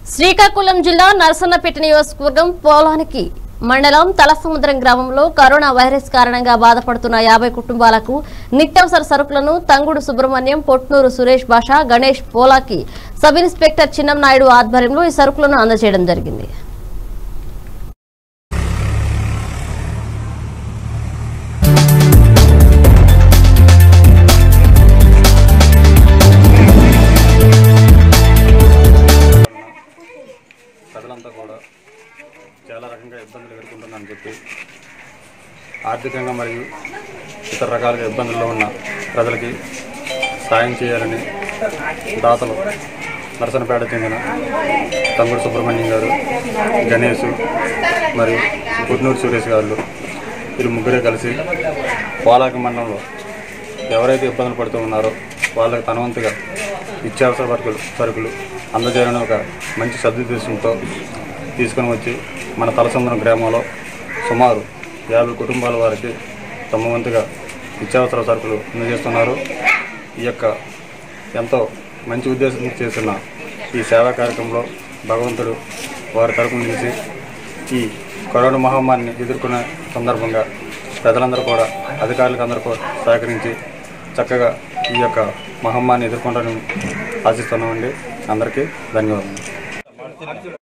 శ్రీకాకుళం జిల్లా నరసన్నపేట నియోజకవర్గం పోలానికి మండలం తలసముద్రం గ్రామంలో కరోనా వైరస్ కారణంగా బాధపడుతున్న యాభై కుటుంబాలకు నిత్యావసర సరుకులను తంగుడు సుబ్రహ్మణ్యం పొట్నూరు సురేష్ భాష గణేష్ పోలాకి సబ్ ఇన్స్పెక్టర్ చిన్నంనాయుడు ఆధ్వర్యంలో ఈ సరుకులను అందజేయడం జరిగింది ప్రజలంతా కూడా చాలా రకంగా ఇబ్బందులు ఎదుర్కొంటుందని చెప్పి ఆర్థికంగా మరియు ఇతర రకాలుగా ఇబ్బందుల్లో ఉన్న ప్రజలకి సాయం చేయాలని దాతలు నరసనపేట చెందిన తమ్ముడు సుబ్రహ్మణ్యం గారు గణేష్ మరియు గుడ్నూరు సురేష్ గారు వీళ్ళు ముగ్గురే కలిసి పోలాకి మండలంలో ఎవరైతే ఇబ్బందులు పడుతూ ఉన్నారో వాళ్ళకి తనవంతుగా నిత్యావసర సరుకులు సరుకులు అందజేయాలని ఒక మంచి సదుద్దేశంతో తీసుకొని వచ్చి మన తలసముద్రం గ్రామంలో సుమారు యాభై కుటుంబాల వారికి తమ వంతుగా నిత్యావసర సరుకులు అందజేస్తున్నారు ఈ యొక్క ఎంతో మంచి ఉద్దేశం చేసిన ఈ సేవా కార్యక్రమంలో భగవంతుడు వారి తరపు నిలిచి ఈ కరోనా మహమ్మారిని ఎదుర్కొనే సందర్భంగా ప్రజలందరూ కూడా అధికారులకు అందరూ కూడా సహకరించి చక్కగా ఈ యొక్క మహమ్మారిని ఎదుర్కొంటారని ఆశిస్తున్నామండి అందరికీ ధన్యవాదాలు